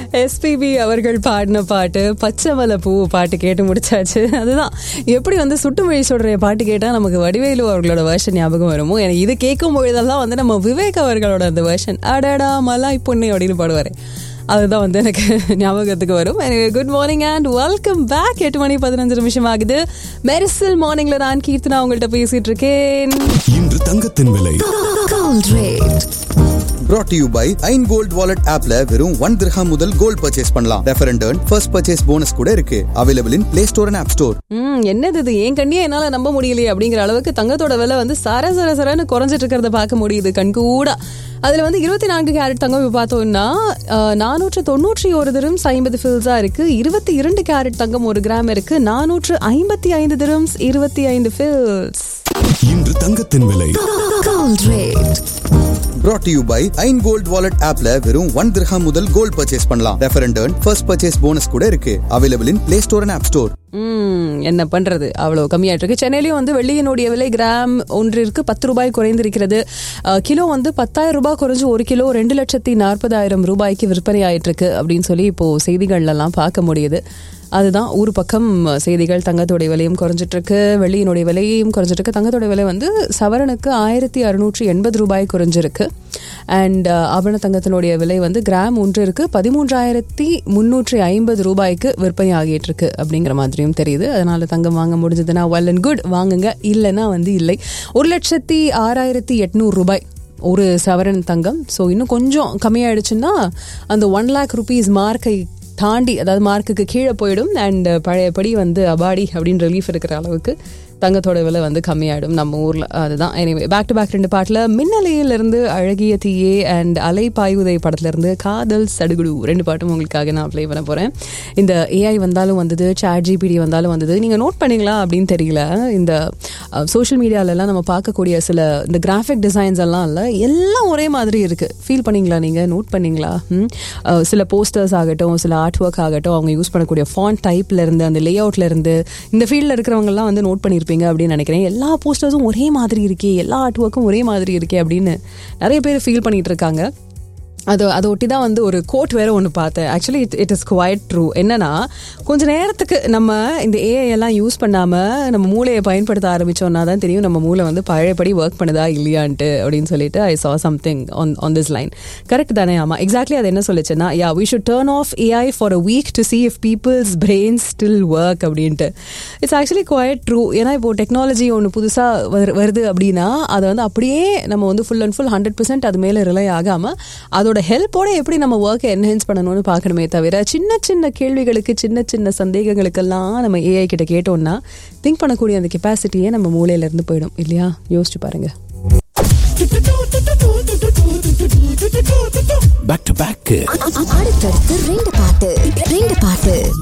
SPB அவர்கள் பாடின பாட்டு பச்சைமலை பூ பாட்டு கேட்டு முடிச்சாச்சு அதுதான் எப்படி வந்து சுட்டுமொழி சொல்ற பாட்டு கேட்டால் நமக்கு வடிவேலு அவர்களோட வேர்ஷன் ஞாபகம் வருமோ எனக்கு இது கேட்கும் பொழுதெல்லாம் வந்து நம்ம விவேக் அவர்களோட அந்த வேர்ஷன் அடடா மலாய் பொண்ணு அப்படின்னு பாடுவார் அதுதான் வந்து எனக்கு ஞாபகத்துக்கு வரும் எனக்கு good morning and welcome back எட்டு மணி பதினஞ்சு நிமிஷம் ஆகுது மெரிசல் மார்னிங்ல நான் கீர்த்தனா உங்கள்கிட்ட பேசிட்டு இருக்கேன் இன்று தங்கத்தின் விலை Gold rate. brought to you by Ain gold wallet ஆப்ல வெறும் ஒன் திரஹாம் முதல் கோல்ட் பர்ச்சேஸ் பண்ணலாம் refer and first purchase bonus கூட இருக்கு available in Play Store and App Store ம் என்னது இது என் கண்ணியே என்னால நம்ப முடியலையே அப்படிங்கிற அளவுக்கு தங்கத்தோட விலை வந்து சர சர சரன்னு குறைஞ்சிட்டு இருக்கிறத பார்க்க முடியுது கண்கூடா அதுல வந்து இருபத்தி நான்கு கேரட் தங்கம் இப்ப பார்த்தோம்னா நானூற்று தொண்ணூற்றி ஒரு திரம்ஸ் ஐம்பது ஃபில்ஸா இருக்கு இருபத்தி இரண்டு கேரட் தங்கம் ஒரு கிராம் இருக்கு நானூற்று ஐம்பத்தி ஐந்து திரம்ஸ் இருபத்தி ஐந்து ஃபில்ஸ் இன்று தங்கத்தின் விலை Gold rate. brought to you by Ain gold wallet ஆப்ல வெறும் ஒன் திரஹாம் முதல் கோல்ட் பர்ச்சேஸ் பண்ணலாம் refer and first purchase bonus கூட இருக்கு available in Play Store and App Store ம் என்ன பண்றது அவ்வளவு கம்மியாயிட்டு இருக்கு சென்னையிலயும் வந்து வெள்ளியினுடைய விலை கிராம் ஒன்றிற்கு பத்து ரூபாய் குறைந்திருக்கிறது அஹ், கிலோ வந்து பத்தாயிரம் ரூபாய் குறைஞ்சு ஒரு கிலோ ரெண்டு லட்சத்தி நாற்பதாயிரம் ரூபாய்க்கு விற்பனை ஆயிட்டு இருக்கு அப்படின்னு சொல்லி இப்போ செய்திகள்ல எல்லாம் பார்க்க முடியுது அதுதான் ஊர் பக்கம் செய்திகள் தங்கத்தோடைய விலையும் குறைஞ்சிட்டு இருக்கு வெள்ளியினுடைய விலையும் குறைஞ்சிட்டு இருக்கு தங்கத்தோட விலை வந்து சவரனுக்கு ஆயிரத்தி அறுநூற்றி எண்பது ரூபாய் குறைஞ்சிருக்கு அண்ட் ஆபரண தங்கத்தினுடைய விலை வந்து கிராம் ஒன்றிற்கு பதிமூன்றாயிரத்தி முன்னூற்றி ஐம்பது ரூபாய்க்கு விற்பனை ஆகிட்டு இருக்கு அப்படிங்கிற மாதிரியும் தெரியுது அதனால தங்கம் வாங்க முடிஞ்சதுன்னா வெல் அண்ட் குட் வாங்குங்க இல்லைன்னா வந்து இல்லை ஒரு லட்சத்தி ஆறாயிரத்தி எட்நூறு ரூபாய் ஒரு சவரன் தங்கம் ஸோ இன்னும் கொஞ்சம் கம்மியாயிடுச்சுன்னா அந்த ஒன் லேக் ருபீஸ் மார்க்கை தாண்டி அதாவது மார்க்குக்கு கீழே போயிடும் அண்ட் பழையபடி வந்து அபாடி அப்படின்னு ரிலீஃப் இருக்கிற அளவுக்கு தங்கத்தோட விலை வந்து கம்மியாயிடும் நம்ம ஊர்ல அதுதான் எனிவே பேக் டு பேக் ரெண்டு பாட்டுல மின்னலையில இருந்து அழகிய தீயே அண்ட் அலை பாய்வுதை படத்துல இருந்து காதல் சடுகுடு ரெண்டு பாட்டும் உங்களுக்காக நான் ப்ளே பண்ண போறேன் இந்த ஏஐ வந்தாலும் வந்தது சாட் ஜிபிடி வந்தாலும் வந்தது நீங்க நோட் பண்ணீங்களா அப்படின்னு தெரியல இந்த சோஷியல் மீடியாலலாம் நம்ம பார்க்கக்கூடிய சில இந்த கிராஃபிக் டிசைன்ஸ் எல்லாம் இல்லை எல்லாம் ஒரே மாதிரி இருக்கு ஃபீல் பண்ணீங்களா நீங்க நோட் பண்ணீங்களா ம்? அஹ், சில போஸ்டர்ஸ் ஆகட்டும் சில ஆர்ட் ஒர்க் ஆகட்டும் அவங்க யூஸ் பண்ணக்கூடிய ஃபாண்ட் டைப்ல இருந்து அந்த லே அவுட்ல இருந்து இந்த ஃபீல்டில் இருக்கிறவங்க எல்லாம் வந்து நோட் பண்ணியிருப்பீங்க அப்படின்னு நினைக்கிறேன் எல்லா போஸ்டர்ஸும் ஒரே மாதிரி இருக்கே எல்லா ஆர்ட் ஒர்க்கும் ஒரே மாதிரி இருக்கே அப்படின்னு நிறைய பேர் ஃபீல் பண்ணிட்டு இருக்காங்க அது அதை ஒட்டி தான் வந்து ஒரு கோட் வேற ஒன்று பார்த்தேன் actually it it is quite true என்னன்னா கொஞ்ச நேரத்துக்கு நம்ம இந்த ஏஐ எல்லாம் யூஸ் பண்ணாம நம்ம மூளையை பயன்படுத்த ஆரம்பிச்சோம்னா தான் தெரியும் நம்ம மூளை வந்து பழையபடி ஒர்க் பண்ணுதா இல்லையான்ட்டு அப்படின்னு சொல்லிட்டு I saw something on on this line correct தானே ஆமா எக்ஸாக்ட்லி அது என்ன சொல்லுச்சுன்னா yeah we should turn off AI for a week to see if people's brain still work அப்படின்ட்டு இட்ஸ் ஆக்சுவலி குவைட் ட்ரூ ஏன்னா இப்போ டெக்னாலஜி ஒன்று புதுசாக வருது அப்படின்னா அதை வந்து அப்படியே நம்ம வந்து full and full hundred percent அது மேலே ரிலை ஆகாமல் அதோட ஹெல்ப்போட எப்படி நம்ம ஒர்க்கை என்ஹென்ஸ் பண்ணணும்னு பார்க்கணுமே தவிர சின்ன சின்ன கேள்விகளுக்கு சின்ன சின்ன சந்தேகங்களுக்கெல்லாம் நம்ம ஏஐ கிட்ட கேட்டோம்னா திங்க் பண்ணக்கூடிய அந்த கெப்பாசிட்டியே நம்ம மூளையில இருந்து போயிடும் இல்லையா யோசிச்சு பாருங்க பேக் டு பேக் அடுத்தடுத்து ரெண்டு பாட்டு ரெண்டு பாட்டு